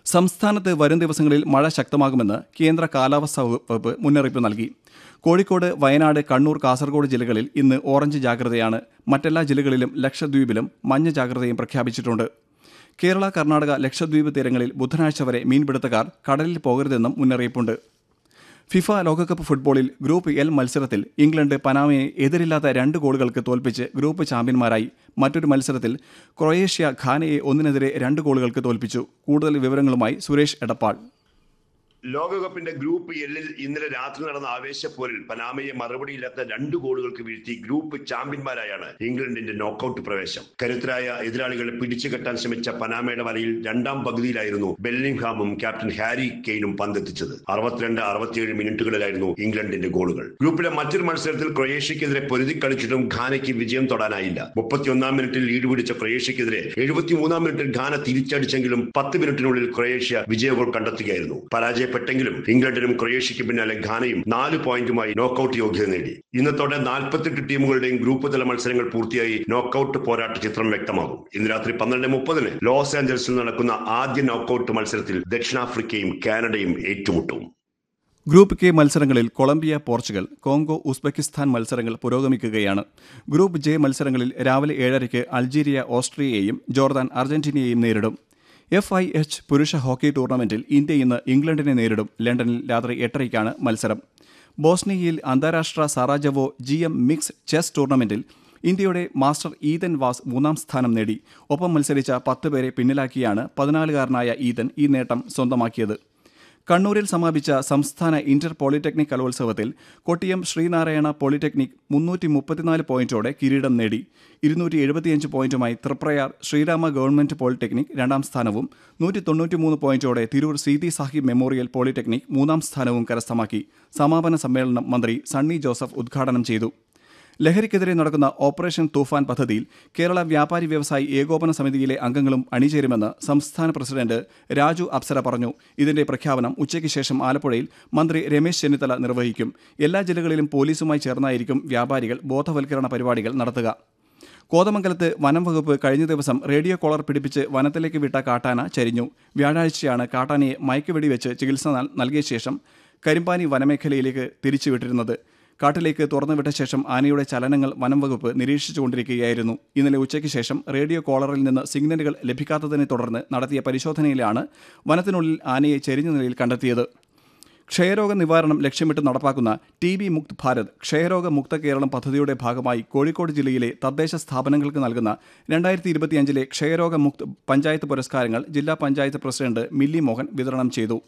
സംസ്ഥാനത്ത് വരും ദിവസങ്ങളിൽ മഴ ശക്തമാകുമെന്ന് കേന്ദ്ര കാലാവസ്ഥാ വകുപ്പ് മുന്നറിയിപ്പ് നൽകി കോഴിക്കോട് വയനാട് കണ്ണൂർ കാസർഗോഡ് ജില്ലകളിൽ ഇന്ന് ഓറഞ്ച് ജാഗ്രതയാണ് മറ്റെല്ലാ ജില്ലകളിലും ലക്ഷദ്വീപിലും മഞ്ഞ ജാഗ്രതയും പ്രഖ്യാപിച്ചിട്ടുണ്ട് കേരള കർണാടക ലക്ഷദ്വീപ് തീരങ്ങളിൽ ബുധനാഴ്ച വരെ മീൻപിടുത്തക്കാർ കടലിൽ പോകരുതെന്നും മുന്നറിയിപ്പുണ്ട് ഫിഫ ലോകകപ്പ് ഫുട്ബോളിൽ ഗ്രൂപ്പ് എൽ മത്സരത്തിൽ ഇംഗ്ലണ്ട് പനാമയെ എതിരില്ലാത്ത രണ്ട് ഗോളുകൾക്ക് തോൽപ്പിച്ച് ഗ്രൂപ്പ് ചാമ്പ്യന്മാരായി മറ്റൊരു മത്സരത്തിൽ ക്രൊയേഷ്യ ഖാനയെ ഒന്നിനെതിരെ രണ്ട് ഗോളുകൾക്ക് തോൽപ്പിച്ചു കൂടുതൽ വിവരങ്ങളുമായി സുരേഷ് എടപ്പാൾ ലോകകപ്പിന്റെ ഗ്രൂപ്പ് എല്ലിൽ ഇന്നലെ രാത്രി നടന്ന ആവേശപ്പോരിൽ പനാമയെ മറുപടിയില്ലാത്ത രണ്ട് ഗോളുകൾക്ക് വീഴ്ത്തി ഗ്രൂപ്പ് ചാമ്പ്യന്മാരായാണ് ഇംഗ്ലണ്ടിന്റെ നോക്കൌട്ട് പ്രവേശം കരുത്തരായ എതിരാളികളെ പിടിച്ചുകെട്ടാൻ ശ്രമിച്ച പനാമയുടെ വലയിൽ രണ്ടാം പകുതിയിലായിരുന്നു ബെല്ലിംഗ്ഹാമും ക്യാപ്റ്റൻ ഹാരി കെയ്നും പന്തെത്തിച്ചത് അറുപത്തിരണ്ട് അറുപത്തിയേഴ് മിനിറ്റുകളിലായിരുന്നു ഇംഗ്ലണ്ടിന്റെ ഗോളുകൾ ഗ്രൂപ്പിലെ മറ്റൊരു മത്സരത്തിൽ ക്രൊയേഷ്യക്കെതിരെ പൊരുതി കളിച്ചിട്ടും ഘാനയ്ക്ക് വിജയം തൊടാനായില്ല മുപ്പത്തിയൊന്നാം മിനിറ്റിൽ ലീഡ് പിടിച്ച ക്രൊയേഷ്യക്കെതിരെ എഴുപത്തിമൂന്നാം മിനിറ്റിൽ ഘാന തിരിച്ചടിച്ചെങ്കിലും പത്ത് മിനിറ്റിനുള്ളിൽ ക്രൊയേഷ്യ വിജയ ഗോൾ കണ്ടെത്തുകയായിരുന്നു പരാജയപ്പെട്ടെങ്കിലും ഇംഗ്ലണ്ടിനും ക്രൊയേഷ്യയ്ക്ക് പിന്നാലെ ഘാനയും നാല് പോയിന്റുമായി നോക്കൌട്ട് യോഗ്യത നേടി ഇന്നത്തോടെ നാൽപ്പത്തെട്ട് ടീമുകളുടെയും ഗ്രൂപ്പ് തല മത്സരങ്ങൾ പൂർത്തിയായി നോക്കൌട്ട് പോരാട്ട ചിത്രം വ്യക്തമാകും ഇന്ന് രാത്രി പന്ത്രണ്ട് മുപ്പതിന് ലോസ് ആഞ്ചൽസിൽ നടക്കുന്ന ആദ്യ നോക്കൌട്ട് മത്സരത്തിൽ ദക്ഷിണാഫ്രിക്കയും കാനഡയും ഏറ്റുമുട്ടും ഗ്രൂപ്പ് കെ മത്സരങ്ങളിൽ കൊളംബിയ പോർച്ചുഗൽ കോങ്കോ ഉസ്ബെക്കിസ്ഥാൻ മത്സരങ്ങൾ പുരോഗമിക്കുകയാണ് ഗ്രൂപ്പ് ജെ മത്സരങ്ങളിൽ രാവിലെ ഏഴരയ്ക്ക് അൾജീരിയ ഓസ്ട്രിയയെയും ജോർദാൻ അർജന്റീനയെയും നേരിടും എഫ് ഐ എച്ച് പുരുഷ ഹോക്കി ടൂർണമെന്റിൽ ഇന്ത്യ ഇന്ന് ഇംഗ്ലണ്ടിനെ നേരിടും ലണ്ടനിൽ രാത്രി എട്ടരയ്ക്കാണ് മത്സരം ബോസ്നിയയിൽ അന്താരാഷ്ട്ര Sarajevo G M mix chess ടൂർണമെന്റിൽ ഇന്ത്യയുടെ മാസ്റ്റർ ഈതൻ വാസ് മൂന്നാം സ്ഥാനം നേടി ഒപ്പം മത്സരിച്ച പത്ത് പേരെ പിന്നിലാക്കിയാണ് പതിനാലുകാരനായ ഈതൻ ഈ നേട്ടം സ്വന്തമാക്കിയത് കണ്ണൂരിൽ സമാപിച്ച സംസ്ഥാന ഇന്റർ പോളിടെക്നിക് കലോത്സവത്തിൽ കൊട്ടിയം ശ്രീനാരായണ പോളിടെക്നിക് മുന്നൂറ്റി മുപ്പത്തിനാല് പോയിന്റോടെ കിരീടം നേടി ഇരുന്നൂറ്റി എഴുപത്തിയഞ്ച് പോയിന്റുമായി തൃപ്രയാർ ശ്രീരാമ ഗവൺമെന്റ് പോളിടെക്നിക് രണ്ടാം സ്ഥാനവും നൂറ്റി തൊണ്ണൂറ്റിമൂന്ന് പോയിന്റോടെ തിരൂർ സീതി സാഹിബ് മെമ്മോറിയൽ പോളിടെക്നിക് മൂന്നാം സ്ഥാനവും കരസ്ഥമാക്കി സമാപന സമ്മേളനം മന്ത്രി സണ്ണി ജോസഫ് ഉദ്ഘാടനം ചെയ്തു ലഹരിക്കെതിരെ നടക്കുന്ന ഓപ്പറേഷൻ തൂഫാൻ പദ്ധതിയിൽ കേരള വ്യാപാരി വ്യവസായി ഏകോപന സമിതിയിലെ അംഗങ്ങളും അണിചേരുമെന്ന് സംസ്ഥാന പ്രസിഡന്റ് രാജു അപ്സര പറഞ്ഞു ഇതിന്റെ പ്രഖ്യാപനം ഉച്ചയ്ക്ക് ശേഷം ആലപ്പുഴയിൽ മന്ത്രി രമേശ് ചെന്നിത്തല നിർവഹിക്കും എല്ലാ ജില്ലകളിലും പോലീസുമായി ചേർന്നായിരിക്കും വ്യാപാരികൾ ബോധവൽക്കരണ പരിപാടികൾ നടത്തുക കോതമംഗലത്ത് വനം വകുപ്പ് കഴിഞ്ഞ ദിവസം റേഡിയോ കോളർ പിടിപ്പിച്ച് വനത്തിലേക്ക് വിട്ട കാട്ടാന ചരിഞ്ഞു വ്യാഴാഴ്ചയാണ് കാട്ടാനയെ മയക്കുവെടി വെച്ച് ചികിത്സ നൽ- നൽകിയ ശേഷം കരിമ്പാനി വനമേഖലയിലേക്ക് തിരിച്ചുവിട്ടിരുന്നത് കാട്ടിലേക്ക് തുറന്നുവിട്ട ശേഷം ആനയുടെ ചലനങ്ങൾ വനം വകുപ്പ് നിരീക്ഷിച്ചുകൊണ്ടിരിക്കുകയായിരുന്നു ഇന്നലെ ഉച്ചയ്ക്ക് ശേഷം റേഡിയോ കോളറിൽ നിന്ന് സിഗ്നലുകൾ ലഭിക്കാത്തതിനെ തുടർന്ന് നടത്തിയ പരിശോധനയിലാണ് വനത്തിനുള്ളിൽ ആനയെ ചെരിഞ്ഞ നിലയിൽ കണ്ടെത്തിയത് ക്ഷയരോഗ നിവാരണം ലക്ഷ്യമിട്ട് നടപ്പാക്കുന്ന ടി ബി മുക്ത് ഭാരത് ക്ഷയരോഗ മുക്ത കേരളം പദ്ധതിയുടെ ഭാഗമായി കോഴിക്കോട് ജില്ലയിലെ തദ്ദേശ സ്ഥാപനങ്ങൾക്ക് നൽകുന്ന രണ്ടായിരത്തി ഇരുപത്തിയഞ്ചിലെ ക്ഷയരോഗ മുക്ത് പഞ്ചായത്ത് പുരസ്കാരങ്ങൾ ജില്ലാ പഞ്ചായത്ത് പ്രസിഡന്റ് മില്ലി മോഹൻ വിതരണം ചെയ്തു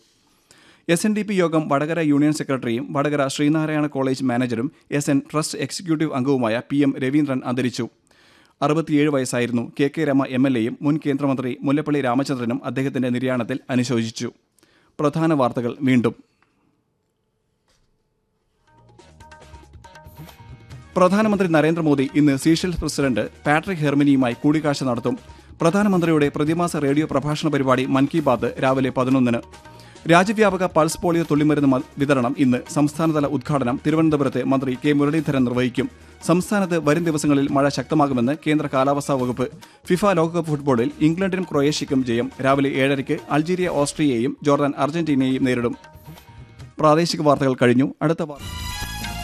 എസ് എൻ ഡി പി യോഗം വടകര യൂണിയൻ സെക്രട്ടറിയും വടകര ശ്രീനാരായണ കോളേജ് മാനേജരും എസ് എൻ ട്രസ്റ്റ് എക്സിക്യൂട്ടീവ് അംഗവുമായ പി എം രവീന്ദ്രൻ അന്തരിച്ചു അറുപത്തിയേഴ് വയസ്സായിരുന്നു K K Rama M L എയും മുൻ കേന്ദ്രമന്ത്രി മുല്ലപ്പള്ളി രാമചന്ദ്രനും അദ്ദേഹത്തിന്റെ നിര്യാണത്തിൽ അനുശോചിച്ചു പ്രധാന വാർത്തകൾ വീണ്ടും പ്രധാനമന്ത്രി നരേന്ദ്രമോദി ഇന്ന് സീഷെൽസ് പ്രസിഡന്റ് പാട്രിക് ഹെർമിനിയുമായി കൂടിക്കാഴ്ച നടത്തും പ്രധാനമന്ത്രിയുടെ പ്രതിമാസ റേഡിയോ പ്രഭാഷണ പരിപാടി മൻ കി ബാത്ത് രാവിലെ പതിനൊന്നിന് രാജ്യവ്യാപക പൾസ് പോളിയോ തുള്ളിമരുന്ന് മ- വിതരണം ഇന്ന് സംസ്ഥാനതല ഉദ്ഘാടനം തിരുവനന്തപുരത്ത് മന്ത്രി കെ മുരളീധരൻ നിർവഹിക്കും സംസ്ഥാനത്ത് വരും ദിവസങ്ങളിൽ മഴ ശക്തമാകുമെന്ന് കേന്ദ്ര കാലാവസ്ഥാ വകുപ്പ് ഫിഫ ലോകകപ്പ് ഫുട്ബോളിൽ ഇംഗ്ലണ്ടിനും ക്രൊയേഷ്യയ്ക്കും ജയം രാവിലെ ഏഴരയ്ക്ക് അൾജീരിയ ഓസ്ട്രിയയെയും ജോർദാൻ അർജന്റീനയെയും നേരിടും പ്രാദേശിക വാർത്തകൾ കഴിഞ്ഞു അടുത്ത വാർത്ത